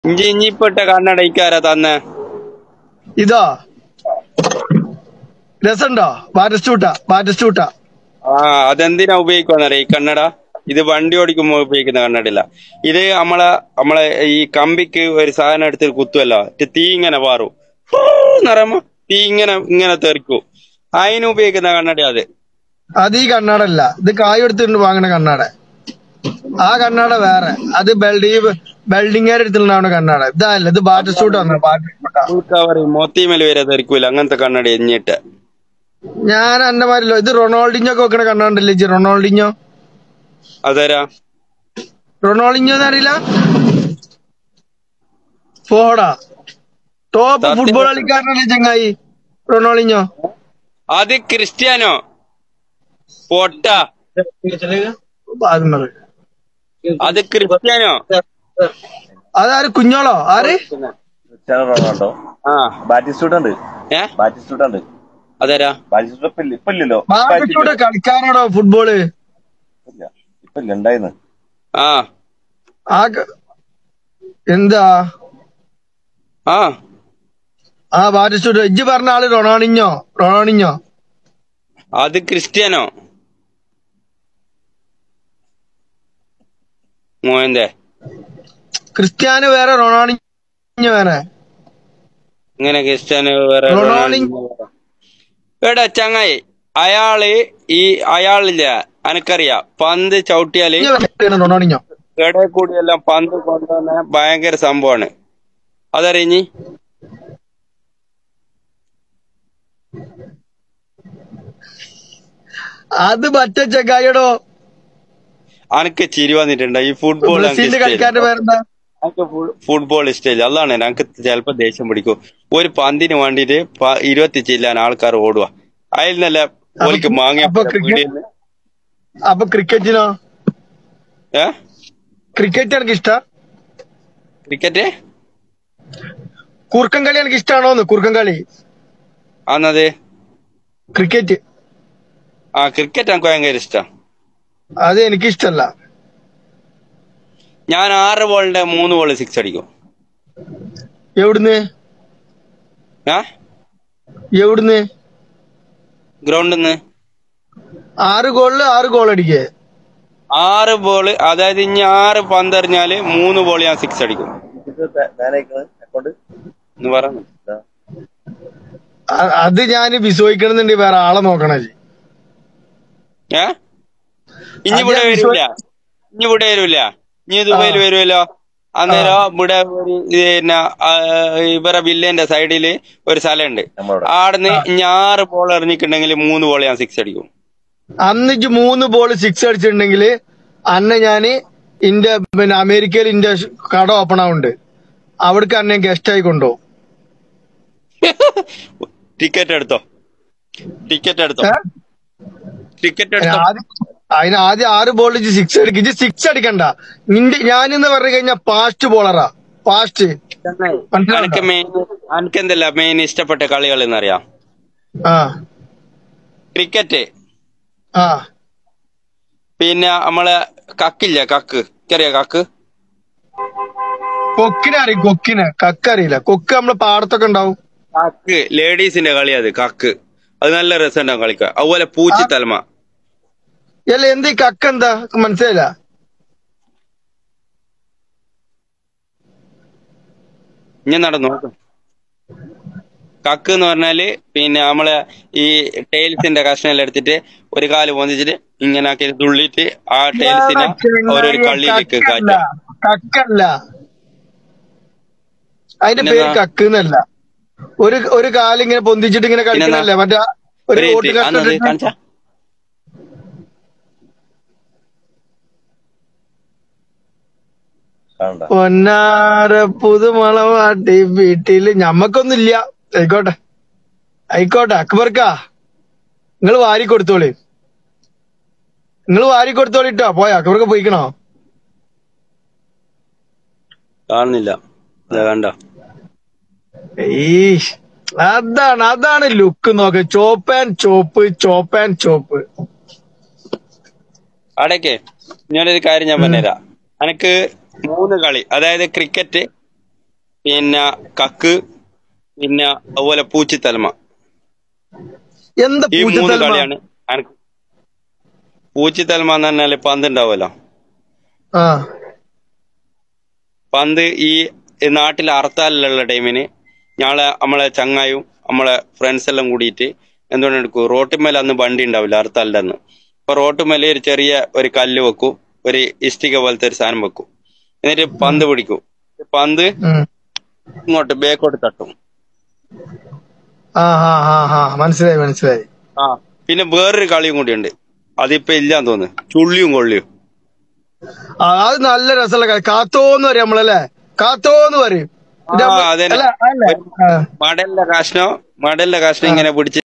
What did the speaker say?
ഇഞ്ചി ഇഞ്ഞിപ്പെട്ട കണ്ണട ഇക്കാരാ തന്നെ ഇതോ രസമുണ്ടോ ബാറ്റസ്റ്റൂട്ട ബാറ്റസ്റ്റൂട്ട ആ അതെന്തിനാ ഉപയോഗിക്കുവാന്നറിയ ഈ കണ്ണട ഇത് വണ്ടി ഓടിക്കുമ്പോ ഉപയോഗിക്കുന്ന കണ്ണടയില്ല ഇത് നമ്മളെ നമ്മളെ ഈ കമ്പിക്ക് ഒരു സാധനം എടുത്ത് കുത്തുമല്ലോ ഇത് തീ ഇങ്ങനെ പാറും പറയുമ്പോ തീ ഇങ്ങനെ ഇങ്ങനെ തെറിക്കും അതിന് ഉപയോഗിക്കുന്ന കണ്ണട അത് അത് ഈ കണ്ണാടല്ല ഇത് കായ് എടുത്തിട്ട് വാങ്ങണ കണ്ണാട ആ കണ്ണാട വേറെ അത് ബിൽഡിംഗ് ബിൽഡിംഗുകാർ എടുത്തിട്ടുണ്ടാവുന്ന കണ്ണാട ഇതല്ല ഇത് ബാറ്റസ്റ്റൂട്ട് വന്ന ബാറ്റസ്റ്റൂട്ട ഫുൾ കവർ മൊത്തിമേൽ വരെ തെറിക്കൂല അങ്ങനത്തെ കണ്ണട എഞ്ഞിട്ട് ഞാൻ എന്റെ മാരില്ലോ ഇത് റൊണാൾഡിഞ്ഞോ ഒക്കെ വെക്കണ കണ്ണാണ്ടല്ലേ ഇജ്ജ് റൊണാൾഡിഞ്ഞോ അതരാ റൊണാൾഡിഞ്ഞോ എന്ന് അറിയില്ല ഫോടാ ടോപ്പ് സത്യം. ഫുട്ബോൾ കളിക്കാരനല്ലേ ചങ്ങായി റൊണാൾഡിഞ്ഞോ അത് ക്രിസ്ത്യാനോ പൊട്ട അത് മതി. അത് ക്രിസ്ത്യാനോ അതാര് കുഞ്ഞോളോ ആര് ക്രിസ്ത്യാനോ റൊണാൾഡോ ആ ബാറ്റിസ്റ്റൂട്ട് ഉണ്ട് ഏ ബാറ്റിസ്റ്റൂട്ട് ഉണ്ട് അതരാ ബാറ്റിസ്റ്റൂട്ട് ഇപ്പൊ ഇല്ല ഇപ്പൊ ഇല്ലല്ലോ ബാറ്റസ്റ്റൂട്ട് കളിക്കാനാണോ ഫുട്ബോള് ഇല്ല ഇപ്പൊ ഇല്ല ഉണ്ടായിരുന്നു ആ ആ ക- എന്താ ആ ആ ബാറ്റസ്റ്റൂട്ട് ഇജ്ജ് പറഞ്ഞ ആള് റൊണാണിഞ്ഞോ റൊണാണിഞ്ഞോ അത് ക്രിസ്ത്യാനോ മോയന്റെ ക്രിസ്ത്യാനോ വേറെ റൊണാണിഞ്ഞോ വേറെ ഇങ്ങനെ ക്രിസ്ത്യാനോ വേറെ റൊണാൾഡിഞ്ഞോ. റൊണാൾഡിഞ്ഞോ വേറെ. എടാ ചങ്ങായി അയാള് ഈ അയാളില്ല അനക്കറിയാം പന്ത് ചവിട്ടിയാല് റൊണാണിഞ്ഞോ ഇടയിൽ കൂടി എല്ലാം പന്ത് കൊണ്ടുവന്ന ഭയങ്കര സംഭവമാണ് അതറിഞ്ഞി അത് മറ്റേ ചെക്കായിടോ അനക്ക് ചിരി വന്നിട്ടുണ്ട് ഈ ഫുട്ബോൾ ബ്രസീലിന്റെ കളിക്കാരന്റെ പേരെന്താ ഫുട്ബോൾ ഇഷ്ടമില്ല അതാണ് ഞങ്ങക്ക് ചിലപ്പോ ദേഷ്യം പിടിക്കും ഒരു പന്തിന് വേണ്ടിട്ട് പ- ഇരുപത്തി ചില്ലാൻ ആൾക്കാർ ഓടുക അതിൽ നല്ല ഓലിക്ക് മാങ്ങ അപ്പൊ ക്രിക്കറ്റ് അപ്പൊ ക്രിക്കറ്റിനോ ഏ ക്രിക്കറ്റ് എനിക്ക് ഇഷ്ട ക്രിക്കറ്റ് കുറുക്കൻ കളി എനിക്ക് ഇഷ്ടമാണോന്ന് കുറുക്കൻ കളി ആന്നത് ക്രിക്കറ്റ് ആ ക്രിക്കറ്റ് എനിക്ക് ഭയങ്കര ഇഷ്ടം അത് എനിക്ക് ഇഷ്ടല്ല ഞാൻ ആറ് ബോളിന്റെ മൂന്ന് ബോൾ സിക്സ് അടിക്കും എവിടുന്ന് ഏ എവിടുന്ന് ഗ്രൗണ്ടിൽ നിന്ന് ആറ് ഗോളില് ആറ് ഗോൾ അടിക്കേ ആറ് ബോള് അതായത് ഇനി ആറ് പന്തെറിഞ്ഞാല് മൂന്ന് ബോൾ ഞാൻ സിക്സ് അടിക്കും അക്കൗണ്ട് എന്ന് പറഞ്ഞു അ- അത് ഞാൻ വിശ്വസിക്കണമെന്നുണ്ട് വേറെ ആളെ നോക്കണേ ഏ ഇനി ഇവിടെ അത് ഞാൻ വരൂല ഇനി ഇവിടെ വരൂല ഇനി ദുബൈയിൽ വരുമല്ലോ അന്നേരം ഇവിടെ ഒരു ഇത് പിന്നെ ആ, ഇവരെ വില്ലേന്റെ സൈഡില് ഒരു സ്ഥലമുണ്ട് നമ്മളവിടെ ആടുന്ന് ഇനി ആറ് ബോൾ എറിഞ്ഞിട്ടുണ്ടെങ്കിൽ മൂന്ന് ബോൾ ഞാൻ സിക്സ് അടിക്കും അന്ന് ഇജ്ജ് മൂന്ന് ബോൾ സിക്സ് അടിച്ചിട്ടുണ്ടെങ്കിൽ അന്ന് ഞാന് ഇന്റെ പിന്നെ അമേരിക്കയിൽ ഇന്റെ ഷ് കട ഓപ്പൺ ആവുന്നുണ്ട് അവിടേക്ക് അന്നെ ഗസ്റ്റ് ആയി കൊണ്ടുപോകും ടിക്കറ്റ് എടുത്തോ ടിക്കറ്റ് എടുത്തോ ഏ? ടിക്കറ്റ് അതിന് എടുത്തോ ആദ്യം അതിന് ആദ്യം ആറ് ബോളിൽ സിക്സ് അടിക്കും ഇജ്ജ് സിക്സ് അടിക്കണ്ട നിന്റെ ഞാനെന്ന് പറഞ്ഞു കഴിഞ്ഞാൽ പാസ്റ്റ് ബോളറാ പാസ്റ്റ് എനിക്ക് മെയിൻ എനിക്ക് എന്തല്ല മെയിൻ ഇഷ്ടപ്പെട്ട കളികൾ എന്നറിയാം ആ ക്രിക്കറ്റ് ആ പിന്നെ നമ്മളെ കക്കില്ല കക്ക് ചെറിയ കക്ക് കൊക്കിനെ അറിയും കൊക്കിനെ കക്ക് അറിയില്ല കൊക്ക് നമ്മളെ പാടത്തൊക്കെ ഉണ്ടാവും കക്ക് ലേഡീസിന്റെ കളി അത് കക്ക് അത് നല്ല രസമുണ്ടാവും കളിക്കാൻ അതുപോലെ പൂച്ചി തലമ അല്ല എന്ത് ഈ കക്ക് എന്താ മനസ്സിലായില്ല ഞാൻ നടന്നു നോക്കാം കക്ക് എന്ന് പറഞ്ഞാല് പിന്നെ നമ്മളെ ഈ ടൈൽസിന്റെ കഷ്ണം എടുത്തിട്ട് ഒരു കാല് പൊന്തിച്ചിട്ട് ഇങ്ങനെ ആക്കി തുള്ളിയിട്ട് ആ ടൈൽസിനെ ഓരോരു കള്ളിയിലേക്ക് കക്കല്ല കാറ്റാം കക്കല്ല അതിന്റെ പിന്നെന്താ? പേര് കക്ക് എന്നല്ല ഒരു ഒരു കാലിങ്ങനെ പൊന്തിച്ചിട്ട് ഇങ്ങനെ കളിക്കണല്ലേ മറ്റേ ആ ഒരു ഒരു ഓട്ട് മിനിറ്റ്. അന്നത് കഷ്ണം കാണിച്ചാ കാണണ്ട പൊന്നാര പുതുമളവാട്ടി വീട്ടില് ഞമ്മക്കൊന്നുമില്ല ആയിക്കോട്ടെ ആയിക്കോട്ടെ അക്ബർക്കാ നിങ്ങൾ വാരി കൊടുത്തോളി നിങ്ങൾ വാരി കൊടുത്തോളിട്ടോ പോയ അക്ബർക്ക് പോയിക്കണോ കാണുന്നില്ല ഇതാ കണ്ട ഈ അതാണ് അതാണ് ലുക്ക് നോക്ക് ചോപ്പ് ആൻഡ് ചോപ്പ് ചോപ്പ് ആൻഡ് ചോപ്പ് അടയ്ക്ക് ഞാനൊരു കാര്യം ഞാൻ പറഞ്ഞുതരാം എനക്ക് മൂന്ന് കളി അതായത് ക്രിക്കറ്റ് പിന്നെ കക്ക് പിന്നെ അതുപോലെ പൂച്ചിത്തലമ എന്താ ഈ മൂന്ന് പൂച്ചത്തലമ കളിയാണ് അനക്ക് പൂച്ചിത്തലമ എന്ന് പറഞ്ഞാല് പന്ത് ഉണ്ടാവുമല്ലോ ആ പന്ത് ഈ നാട്ടിൽ ഹർത്താലിലുള്ള ടൈമിന് ഞങ്ങളെ നമ്മളെ ചങ്ങായും നമ്മളെ ഫ്രണ്ട്സ് എല്ലാം കൂടിയിട്ട് എന്തുകൊണ്ട് എടുക്കും റോട്ടുമേൽ അന്ന് വണ്ടി ഉണ്ടാവില്ല ഹർത്താലിന്റെ അന്ന് അപ്പൊ റോട്ടുമേൽ ഒരു ചെറിയ ഒരു കല്ല് വെക്കും ഒരു ഇഷ്ടിക പോലത്തെ ഒരു സാധനം വെക്കും എന്നിട്ട് പന്ത് പിടിക്കും പന്ത് ഉം. ഇങ്ങോട്ട് ബേക്കോട്ട് തട്ടും ആ ആ ആ ആ മനസ്സിലായി മനസ്സിലായി ആ പിന്നെ വേറൊരു കളിയും കൂടിയുണ്ട് അതിപ്പോ ഇല്ലാന്ന് തോന്നുന്നു ചുള്ളിയും കൊള്ളിയും ആ, അത് നല്ല രസമുള്ള കളി കാത്തോന്ന് പറയും നമ്മളല്ലേ കാത്തോന്ന് പറയും ഇത് ആ, നമ്മ- അതന്നെ. അല്ല അല്ല ആ മടലിന്റെ കാഷ്ണോ മടലിന്റെ കാഷ്ണം ഇങ്ങനെ പിടിച്ച്